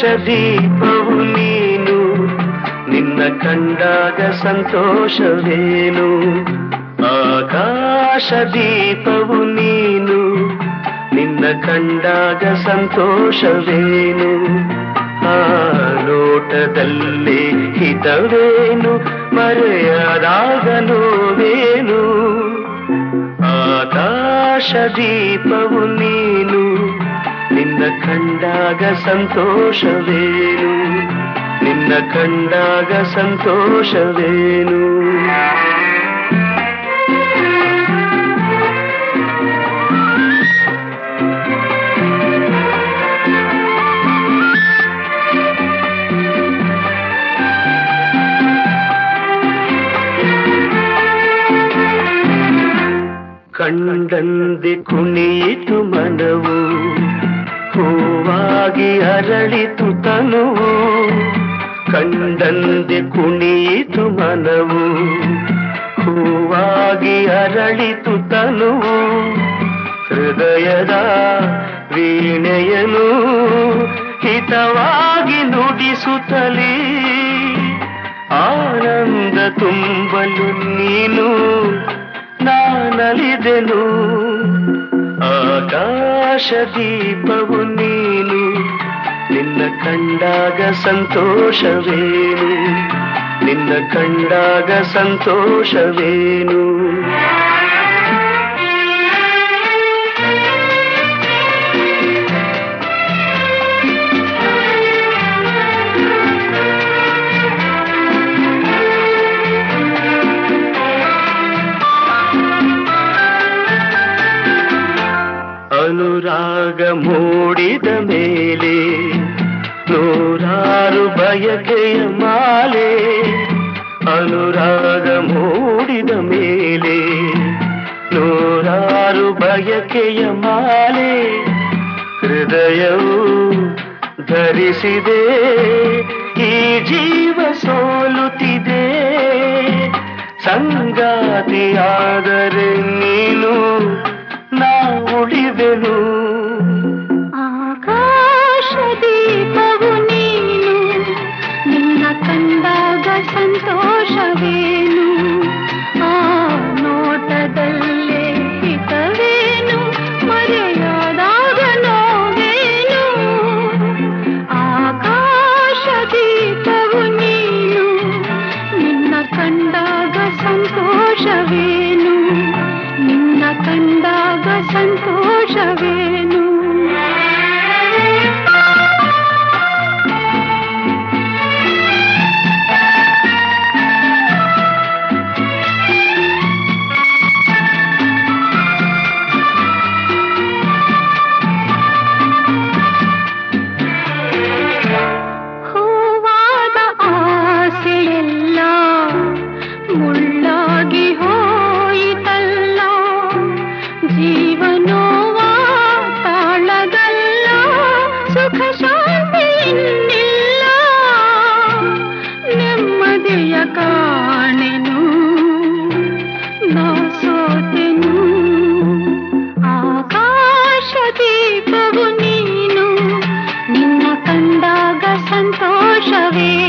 ದೀಪವು ನೀನು ನಿನ್ನ ಕಂಡಾಗ ಸಂತೋಷವೇನು ಆಕಾಶ ದೀಪವು ನೀನು ನಿನ್ನ ಕಂಡಾಗ ಸಂತೋಷವೇನು ಆ ನೋಟದಲ್ಲಿ ಹಿತವೇನು ಮರೆಯದಾಗ ನೋವೇನು ಆಕಾಶ ದೀಪವು ನೀನು ನಿನ್ನ ಕಂಡಾಗ ಸಂತೋಷವೇನು ನಿನ್ನ ಕಂಡಾಗ ಸಂತೋಷವೇನು ಕಂಡಂದೆ ಕುಣಿಯಿತು ಮನವು ಹೂವಾಗಿ ಅರಳಿತು ತನುವು ಕಂಡಂದೆ ಕುಣಿಯಿತು ಮನವು ಹೂವಾಗಿ ಅರಳಿತು ತನುವು ಹೃದಯದ ವೀಣೆಯನು ಹಿತವಾಗಿ ನುಡಿಸುತ್ತಲೇ ಆನಂದ ತುಂಬಲು ನೀನು ನಾನಲಿದೆನು ಆಕಾಶ ದೀಪವು ನೀನು ನಿನ್ನ ಕಂಡಾಗ ಸಂತೋಷವೇನು ನಿನ್ನ ಕಂಡಾಗ ಸಂತೋಷವೇನು ಅನುರಾಗ ಮೂಡಿದ ಮೇಲೆ ನೂರಾರು ಬಯಕೆಯ ಮಾಲೆ ಅನುರಾಗ ಮೂಡಿದ ಮೇಲೆ ನೂರಾರು ಬಯಕೆಯ ಮಾಲೆ ಹೃದಯವು ಧರಿಸಿದೆ ಈ ಜೀವ ಸೋಲುತ್ತಿದೆ ಸಂಗಾತಿಯಾದರೆ ನೀನು ನಾ ಉಳಿದೆನು ಆಕಾಶ ದೀಪವು ನೀನು ನಿನ್ನ ಕಂಡಾಗ ಸಂತೋಷವೇನು ಆ ನೋಟದಲ್ಲೇ ಹಿತವೇನು ಮರೆಯಾದಾಗ ನೋವೇನು ಆಕಾಶ ದೀಪವು ನೀನು ನಿನ್ನ ಕಂಡಾಗ ಸಂತೋಷವೇನು ನಿನ್ನ ಕಂಡಾಗ ಸಂತೋಷವೇನು ಹೂವಾದ ಆಸೆಯೆಲ್ಲ ಮುಳ್ಳಾಗಿ ಹೋಯಿತಲ್ಲ ಜೀವನೋವ ತಾಳಗಲ್ಲ ಸುಖ ಶಾಂತಿ ಇನ್ನಿಲ್ಲ ನೆಮ್ಮದಿಯ ಕಾಣೆನು ನಾ ಸೋತೆನು ಆಕಾಶ ದೀಪವು ನೀನು ನಿನ್ನ ಕಂಡಾಗ ಸಂತೋಷವೇ